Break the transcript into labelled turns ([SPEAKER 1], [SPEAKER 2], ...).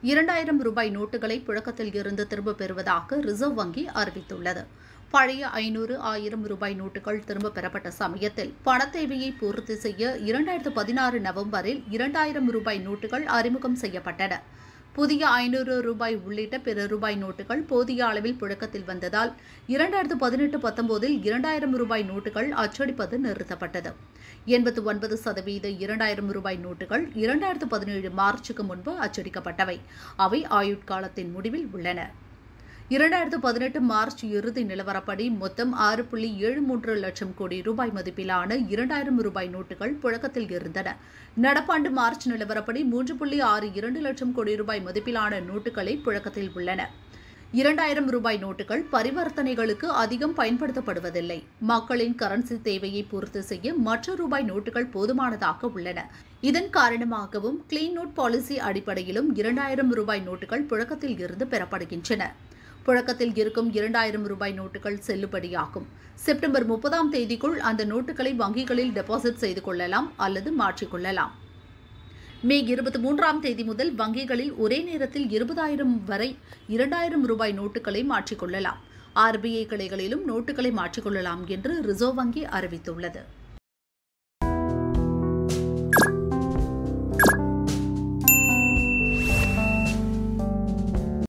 [SPEAKER 1] இரண்டாயிரம் ரூபாய் நோட்டுகளை புழக்கத்தில் இருந்து திரும்பப் பெறுவதாக ரிசர்வ் வங்கி அறிவித்துள்ளது பழைய ஐநூறு ஆயிரம் ரூபாய் நோட்டுகள் திரும்பப் பெறப்பட்ட சமயத்தில் பணத் தேவையை பூர்த்தி செய்ய இரண்டாயிரத்து பதினாறு நவம்பரில் இரண்டாயிரம் ரூபாய் நோட்டுகள் அறிமுகம் செய்யப்பட்டன புதிய ஐநூறு ரூபாய் உள்ளிட்ட பிற ரூபாய் நோட்டுகள் போதிய அளவில் புழக்கத்தில் வந்ததால் இரண்டாயிரத்து பதினெட்டு பத்தொன்பதில் இரண்டாயிரம் ரூபாய் நோட்டுகள் அச்சடிப்பது நிறுத்தப்பட்டது எண்பத்து ஒன்பது சதவீத இரண்டாயிரம் ரூபாய் நோட்டுகள் இரண்டாயிரத்து பதினேழு மார்ச்சுக்கு முன்பு அச்சடிக்கப்பட்டவை அவை ஆயுட்காலத்தின் முடிவில் உள்ளன இரண்டாயிரத்து பதினெட்டு மார்ச் இறுதி நிலவரப்படி மொத்தம் ஆறு புள்ளி ஏழு மூன்று லட்சம் கோடி ரூபாய் மதிப்பிலான இரண்டாயிரம் ரூபாய் நோட்டுகள் புழக்கத்தில் இருந்தன நடப்பாண்டு மார்ச் நிலவரப்படி மூன்று புள்ளி ஆறு இரண்டு லட்சம் கோடி ரூபாய் மதிப்பிலான நோட்டுகளே புழக்கத்தில் உள்ளன இரண்டாயிரம் ரூபாய் நோட்டுகள் பரிவர்த்தனைகளுக்கு அதிகம் பயன்படுத்தப்படுவதில்லை மக்களின் கரன்சி தேவையை பூர்த்தி செய்ய மற்ற ரூபாய் நோட்டுகள் போதுமானதாக உள்ளன இதன் காரணமாகவும் கிளீன் நோட் பாலிசி அடிப்படையிலும் இரண்டாயிரம் ரூபாய் நோட்டுகள் புழக்கத்தில் இருந்து பெறப்படுகின்றன புழக்கத்தில் இருக்கும் இரண்டாயிரம் ரூபாய் நோட்டுகள் செல்லுபடியாகும் செப்டம்பர் முப்பதாம் தேதிக்குள் அந்த நோட்டுகளை வங்கிகளில் டெபாசிட் செய்து கொள்ளலாம் அல்லது மாற்றிக்கொள்ளலாம் மே இருபத்தி மூன்றாம் தேதி முதல் வங்கிகளில் ஒரே நேரத்தில் இருபதாயிரம் வரை இரண்டாயிரம் ரூபாய் நோட்டுகளை மாற்றிக்கொள்ளலாம் ஆர்பிஐ கிளைகளிலும் நோட்டுகளை மாற்றிக்கொள்ளலாம் என்று ரிசர்வ் வங்கி அறிவித்துள்ளது